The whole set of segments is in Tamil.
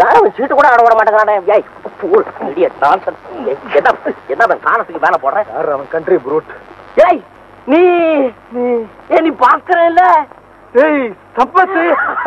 யாரும் சீட்டு கூட ஆட விட மாட்டேங்கிறானே ஏய் fool, idiot, nonsense. ஏய், என்ன என்ன அவன் காலத்துக்கு மேல போடுறேன் யார் அவன் கண்ட்ரி ப்ரூட் ஏய் நீ நீ ஏ நீ பாக்குறேல்ல ஏய் சம்பத்து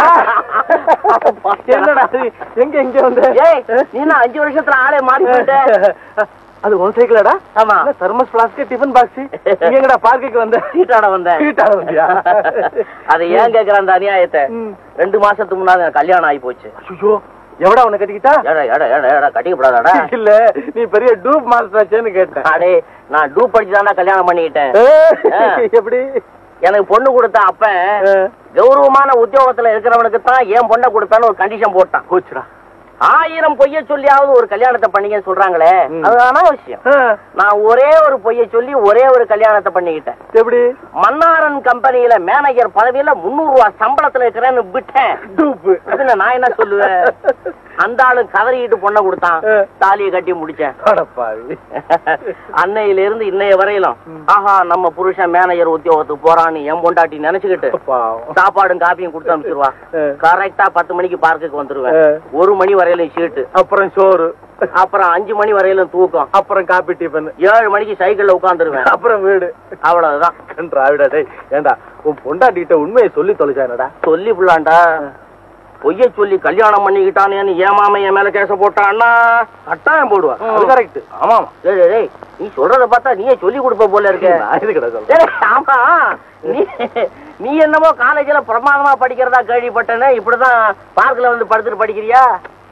என்னடா இது? எங்க எங்க வந்த ஏய் நீ என்ன அஞ்சு வருஷத்துல ஆளே மாறி போயிட்ட அது உன் சைக்கிளடா ஆமா தர்மஸ் பிளாஸ்க் டிஃபன் பாக்ஸ் நீங்க எங்கடா பார்க்குக்கு வந்த சீட்டாட வந்தேன் சீட்டாட வந்தியா? அதை ஏன் கேக்குற அந்த அநியாயத்தை ம். ரெண்டு மாசத்துக்கு முன்னாடி எனக்கு கல்யாணம் ஆகி போச்சு ஐயோ எவடா உன்னை கட்டிக்கிட்டா ஏடா ஏடா ஏடா ஏடா கட்டிக்கப்படாதாடா இல்ல நீ பெரிய டூப் மாஸ்டராச்சேன்னு கேட்டேன் அடே நான் டூப் படிச்சு தானே கல்யாணம் பண்ணிக்கிட்டேன் ஏய், எப்படி எனக்கு பொண்ணு கொடுத்த அப்ப ஆ. கௌரவமான உத்தியோகத்துல இருக்கிறவனுக்கு தான் ஏன் பொண்ணை கொடுப்பேன்னு ஒரு கண்டிஷன் போட்டான் போச்சுடா ஆயிரம் பொய்ய சொல்லியாவது ஒரு கல்யாணத்தை பண்ணிக்கன்னு சொல்றாங்களே ம். அது அனாவசியம் ஆ, நான் ஒரே ஒரு பொய்ய சொல்லி ஒரே ஒரு கல்யாணத்தை பண்ணிக்கிட்டேன் எப்படி மன்னாரன் கம்பெனியில மேனேஜர் பதவியில முன்னூறு ரூபாய் சம்பளத்துல இருக்கிறேன்னு விட்டேன் டூப் அதுல நான் என்ன சொல்லுவேன் அந்த ஆளு கதறிக்கிட்டு பொண்ணை கொடுத்தான் ஆ. தாலியை கட்டி முடிச்சேன் அடப்பாவி அன்னையில இருந்து இன்னைய வரையிலும் ம். ஆஹா நம்ம புருஷன் மேனேஜர் உத்தியோகத்துக்கு போறான்னு என் பொண்டாட்டி நினைச்சுக்கிட்டு பாவம் சாப்பாடும் காப்பியும் கொடுத்து அனுப்பிச்சிருவா ஆ. கரெக்டா பத்து மணிக்கு பார்க்குக்கு வந்துருவேன் ஆ. ஒரு மணி வரையிலும் ஷீட்டு அப்புறம் சோறு அப்புறம் அஞ்சு மணி வரையிலும் தூக்கம் அப்புறம் காபி டிஃபன் ஏழு மணிக்கு சைக்கிள்ல உட்காந்துருவேன் அப்புறம் வீடு அவ்வளவுதான் கன்றாவிடா டேய் ஏண்டா உன் பொண்டாட்டிட்ட உண்மையை சொல்லி தொலைச்சானடா சொல்லி புள்ளாண்டா பொய்ய சொல்லி கல்யாணம் பண்ணிக்கிட்டானேன்னு ஏமாம என் மேல கேச போட்டான்னா கட்டாயம் போடுவா அது கரெக்ட் ஆமா ஆமா டேய், டேய், டேய், நீ சொல்றத பார்த்தா நீயே சொல்லி கொடுப்ப போல இருக்க நான் எதுக்குடா சொல்றேன் டேய், ஆமா நீ நீ என்னமோ காலேஜ்ல பிரமாதமா படிக்கிறதா கேள்விப்பட்டேனே இப்படிதான் பார்க்ல வந்து படுத்துட்டு படிக்கிறியா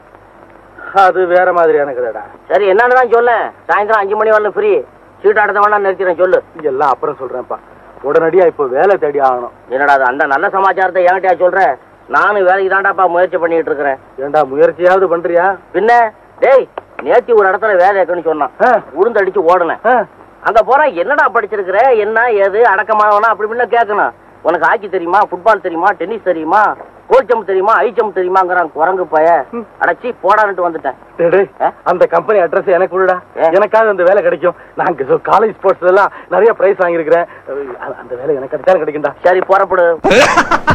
அது வேற மாதிரியான கதைடா சரி என்னன்னு தான் சொல்ல சாயந்தரம் அஞ்சு மணி வரல ஃப்ரீ சீட் அடுத்த வேணா நிறுத்திறேன் சொல்லு எல்லாம் அப்புறம் சொல்றேன்ப்பா உடனடியா இப்போ வேலை தேடி ஆகணும் என்னடா அது அந்த நல்ல சமாச்சாரத்தை என்கிட்டயா சொல்ற நானும் வேலைக்கு தாண்டாப்பா முயற்சி பண்ணிட்டு இருக்கிறேன் ஏண்டா முயற்சியாவது பண்றியா பின்ன டேய் நேத்தி ஒரு இடத்துல வேலை இருக்குன்னு சொன்னான் ஆ, உளுந்தடிச்சு ஓடுனேன் ஆ, அங்க போற என்னடா படிச்சிருக்கிற என்ன ஏது அடக்கமானவனா அப்படி இப்படின்னு கேட்கணும் உனக்கு ஹாக்கி தெரியுமா ஃபுட்பால் தெரியுமா டென்னிஸ் தெரியுமா கோல்ச்சம் தெரியுமா ஐச்சம் தெரியுமாங்கிறான் குரங்கு பய ம். அடைச்சி போடான்ட்டு வந்துட்டேன் டேய், டேய், ஆ? அந்த கம்பெனி அட்ரஸ் எனக்கு விடுடா ஏ? எனக்காவது அந்த வேலை கிடைக்கும் நாங்க காலேஜ் ஸ்போர்ட்ஸ் எல்லாம் நிறைய பிரைஸ் வாங்கியிருக்கிறேன் அந்த வேலை எனக்கு கிடைச்சாலும் கிடைக்கும்டா சரி புறப்படு